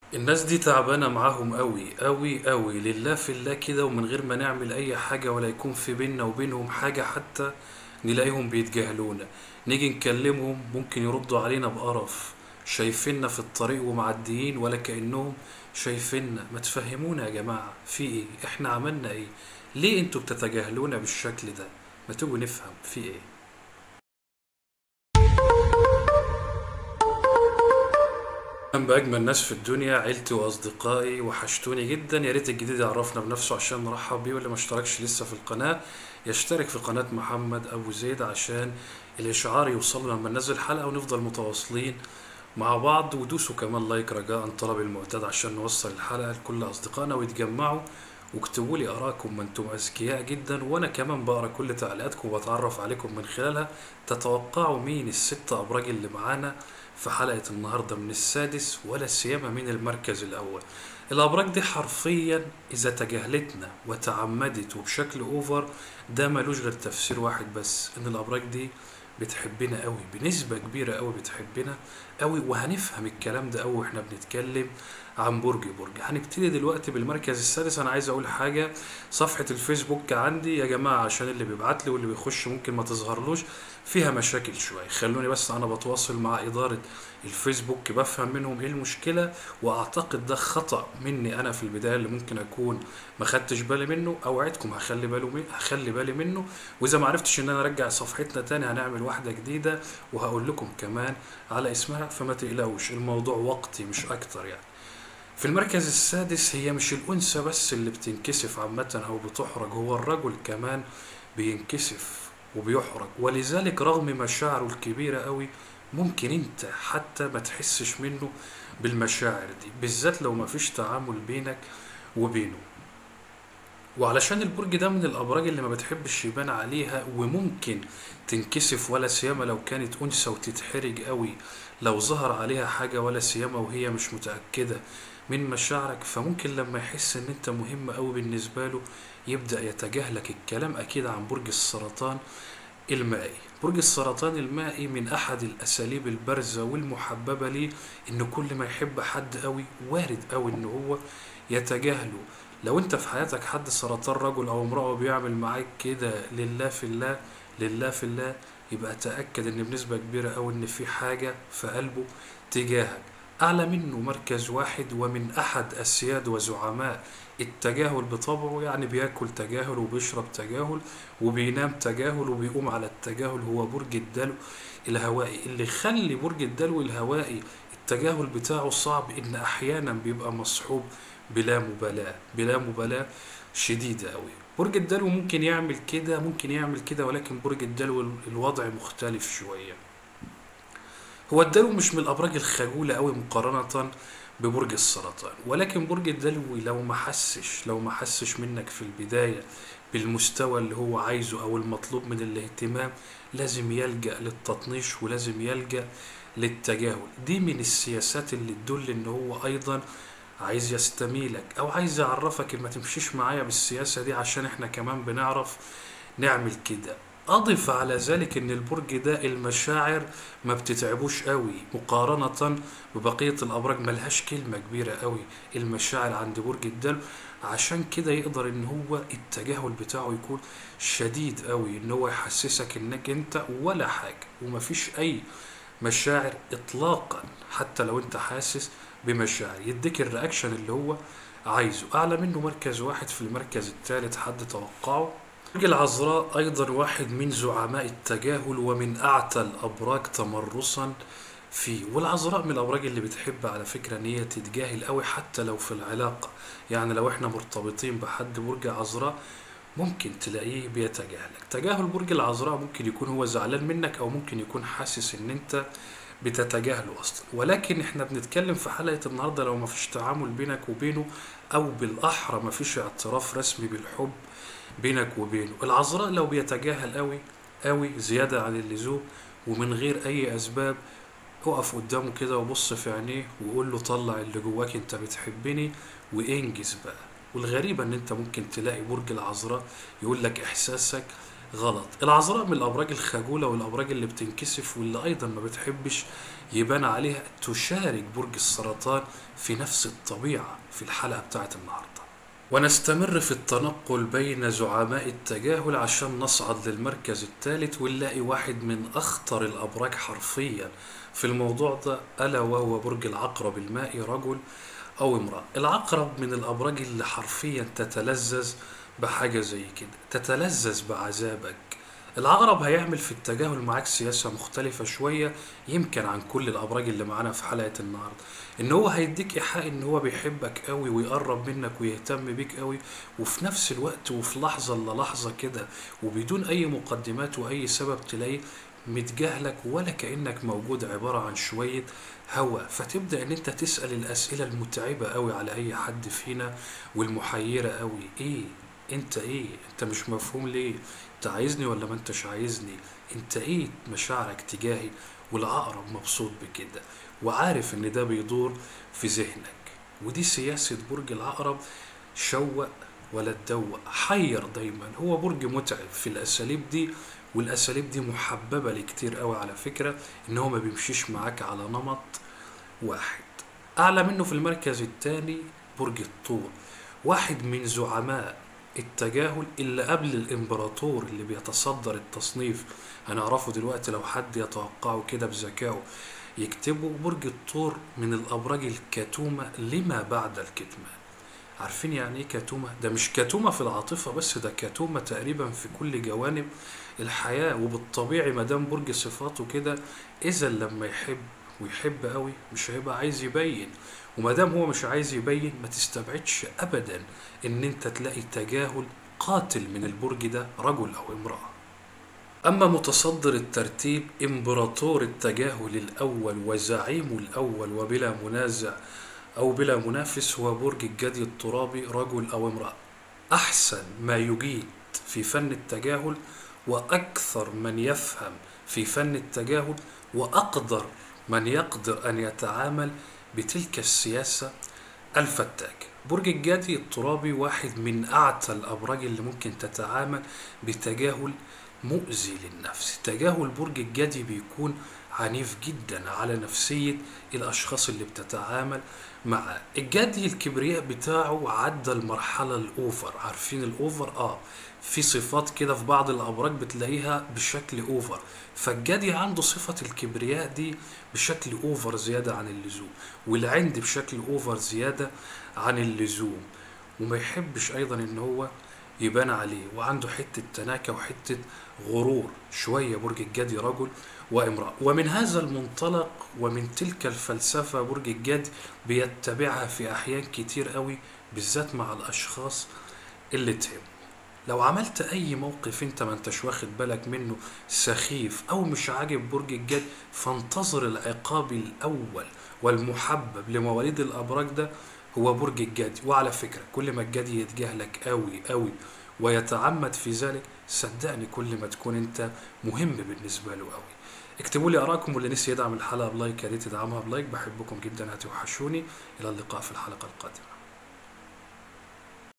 الناس دي تعبانة معاهم قوي قوي قوي لله في الله كده ومن غير ما نعمل اي حاجة ولا يكون في بيننا وبينهم حاجة حتى نلاقيهم بيتجاهلونا نيجي نكلمهم ممكن يردوا علينا بقرف شايفيننا في الطريق ومعديين ولا كأنهم شايفيننا ما تفهمونا يا جماعة في ايه احنا عملنا ايه ليه انتوا بتتجاهلونا بالشكل ده ما تيجوا نفهم في ايه أهلا بأجمل ناس في الدنيا عيلتي وأصدقائي وحشتوني جدا يا ريت الجديد يعرفنا بنفسه عشان نرحب بيه واللي ما اشتركش لسه في القناة يشترك في قناة محمد أبو زيد عشان الإشعار يوصلنا لما ننزل حلقة ونفضل متواصلين مع بعض ودوسوا كمان لايك رجاء طلب المعتاد عشان نوصل الحلقة لكل أصدقائنا ويتجمعوا واكتبوا لي آراءكم ما انتم أذكياء جدا وأنا كمان بقرا كل تعليقاتكم وبتعرف عليكم من خلالها تتوقعوا مين الست أبراج اللي معانا في حلقة النهاردة من السادس ولا سيما من المركز الأول الأبراج دي حرفيا إذا تجاهلتنا وتعمدت وبشكل أوفر ده ملوش غير تفسير واحد بس إن الأبراج دي بتحبنا قوي بنسبة كبيرة قوي بتحبنا قوي وهنفهم الكلام ده قوي واحنا بنتكلم عن برج برج هنبتدي دلوقتي بالمركز السادس انا عايز اقول حاجة صفحة الفيسبوك عندي يا جماعة عشان اللي بيبعت لي واللي بيخش ممكن ما تظهرلوش فيها مشاكل شوية خلوني بس انا بتواصل مع ادارة الفيسبوك بفهم منهم ايه المشكلة واعتقد ده خطأ مني انا في البداية اللي ممكن اكون ما خدتش بالي منه اوعدكم هخلي بالي من هخلي بالي منه واذا ما عرفتش ان انا ارجع صفحتنا تاني هنعمل واحدة جديدة وهقول لكم كمان على اسمها فما تقلقوش الموضوع وقتي مش اكتر يعني في المركز السادس هي مش الأنثى بس اللي بتنكسف عامة أو بتحرج هو الرجل كمان بينكسف وبيحرج ولذلك رغم مشاعره الكبيرة قوي ممكن انت حتى ما تحسش منه بالمشاعر دي بالذات لو ما فيش تعامل بينك وبينه وعلشان البرج ده من الابراج اللي ما بتحبش يبان عليها وممكن تنكسف ولا سيما لو كانت انثى وتتحرج قوي لو ظهر عليها حاجه ولا سيما وهي مش متاكده من مشاعرك فممكن لما يحس ان انت مهم قوي بالنسبه له يبدا يتجاهلك الكلام اكيد عن برج السرطان المائي برج السرطان المائي من احد الاساليب البارزه والمحببه ليه ان كل ما يحب حد قوي وارد قوي ان هو يتجاهله لو انت في حياتك حد سرطان رجل او امرأة بيعمل معاك كده لله في الله لله في الله يبقى تأكد ان بنسبة كبيرة او ان في حاجة في قلبه تجاهك اعلى منه مركز واحد ومن احد اسياد وزعماء التجاهل بطبعه يعني بياكل تجاهل وبيشرب تجاهل وبينام تجاهل وبيقوم على التجاهل هو برج الدلو الهوائي اللي يخلي برج الدلو الهوائي التجاهل بتاعه صعب ان احيانا بيبقى مصحوب بلا مبالاة بلا مبالاة شديدة قوي برج الدلو ممكن يعمل كده ممكن يعمل كده ولكن برج الدلو الوضع مختلف شوية هو الدلو مش من الأبراج الخجولة قوي مقارنة ببرج السرطان ولكن برج الدلو لو ما حسش لو ما حسش منك في البداية بالمستوى اللي هو عايزه أو المطلوب من الاهتمام لازم يلجأ للتطنيش ولازم يلجأ للتجاهل دي من السياسات اللي تدل ان هو ايضا عايز يستميلك او عايز يعرفك ما تمشيش معايا بالسياسة دي عشان احنا كمان بنعرف نعمل كده اضف على ذلك ان البرج ده المشاعر ما بتتعبوش قوي مقارنة ببقية الابراج ملهاش كلمة كبيرة قوي المشاعر عند برج الدلو عشان كده يقدر ان هو التجاهل بتاعه يكون شديد قوي ان هو يحسسك انك انت ولا حاجة ومفيش اي مشاعر اطلاقا حتى لو انت حاسس بمشاعر يديك الرياكشن اللي هو عايزه اعلى منه مركز واحد في المركز الثالث حد توقعه برج العذراء ايضا واحد من زعماء التجاهل ومن اعتى الابراج تمرسا فيه والعذراء من الابراج اللي بتحب على فكره ان هي تتجاهل قوي حتى لو في العلاقه يعني لو احنا مرتبطين بحد برج عذراء ممكن تلاقيه بيتجاهلك تجاهل برج العذراء ممكن يكون هو زعلان منك او ممكن يكون حاسس ان انت بتتجاهله اصلا ولكن احنا بنتكلم في حلقة النهاردة لو ما فيش تعامل بينك وبينه او بالاحرى ما فيش اعتراف رسمي بالحب بينك وبينه العذراء لو بيتجاهل قوي قوي زيادة عن اللزوم ومن غير اي اسباب اقف قدامه كده وبص في عينيه وقول له طلع اللي جواك انت بتحبني وانجز بقى والغريبة ان انت ممكن تلاقي برج العذراء يقول لك احساسك غلط العذراء من الأبراج الخجولة والأبراج اللي بتنكسف واللي أيضا ما بتحبش يبان عليها تشارك برج السرطان في نفس الطبيعة في الحلقة بتاعت النهاردة ونستمر في التنقل بين زعماء التجاهل عشان نصعد للمركز الثالث ونلاقي واحد من أخطر الأبراج حرفيا في الموضوع ده ألا وهو برج العقرب المائي رجل أو امرأة العقرب من الأبراج اللي حرفيا تتلذذ بحاجة زي كده تتلذذ بعذابك العقرب هيعمل في التجاهل معاك سياسة مختلفة شوية يمكن عن كل الأبراج اللي معانا في حلقة النهاردة إن هو هيديك إيحاء إن هو بيحبك قوي ويقرب منك ويهتم بيك قوي وفي نفس الوقت وفي لحظة إلا لحظة كده وبدون أي مقدمات وأي سبب تلاقيه متجاهلك ولا كأنك موجود عبارة عن شوية هوا فتبدأ إن أنت تسأل الأسئلة المتعبة قوي على أي حد فينا والمحيرة قوي إيه أنت إيه أنت مش مفهوم ليه أنت عايزني ولا ما أنتش عايزني أنت إيه مشاعرك تجاهي والعقرب مبسوط بكده وعارف إن ده بيدور في ذهنك ودي سياسة برج العقرب شوق ولا تدوق حير دايما هو برج متعب في الأساليب دي والأساليب دي محببة لكتير قوي على فكرة إن هو ما بيمشيش معاك على نمط واحد أعلى منه في المركز الثاني برج الطور واحد من زعماء التجاهل اللي قبل الإمبراطور اللي بيتصدر التصنيف هنعرفه دلوقتي لو حد يتوقعه كده بذكائه يكتبه برج الطور من الأبراج الكتومة لما بعد الكتمان عارفين يعني ايه كتومة؟ ده مش كتومة في العاطفة بس ده كتومة تقريبا في كل جوانب الحياة وبالطبيعي ما دام برج صفاته كده إذا لما يحب ويحب قوي مش هيبقى عايز يبين وما دام هو مش عايز يبين ما تستبعدش أبدا إن أنت تلاقي تجاهل قاتل من البرج ده رجل أو امرأة أما متصدر الترتيب إمبراطور التجاهل الأول وزعيمه الأول وبلا منازع أو بلا منافس هو برج الجدي الترابي رجل أو امرأة أحسن ما يجيد في فن التجاهل وأكثر من يفهم في فن التجاهل وأقدر من يقدر أن يتعامل بتلك السياسة الفتاك برج الجدي الترابي واحد من أعتى الأبراج اللي ممكن تتعامل بتجاهل مؤذي للنفس تجاهل برج الجدي بيكون عنيف جدا على نفسية الأشخاص اللي بتتعامل معاه الجدي الكبرياء بتاعه عدى المرحلة الأوفر عارفين الأوفر؟ آه في صفات كده في بعض الأبراج بتلاقيها بشكل أوفر فالجدي عنده صفة الكبرياء دي بشكل أوفر زيادة عن اللزوم والعند بشكل أوفر زيادة عن اللزوم وما يحبش أيضا إن هو يبان عليه وعنده حتة تناكة وحتة غرور شوية برج الجدي رجل وامرأة ومن هذا المنطلق ومن تلك الفلسفة برج الجد بيتبعها في أحيان كتير قوي بالذات مع الأشخاص اللي تهم لو عملت أي موقف أنت ما أنتش واخد بالك منه سخيف أو مش عاجب برج الجد فانتظر العقاب الأول والمحبب لمواليد الأبراج ده هو برج الجدي وعلى فكرة كل ما الجدي يتجاهلك قوي قوي ويتعمد في ذلك صدقني كل ما تكون انت مهم بالنسبة له قوي اكتبوا لي ارائكم واللي نسي يدعم الحلقة بلايك يا ريت تدعمها بلايك بحبكم جدا هتوحشوني الى اللقاء في الحلقة القادمة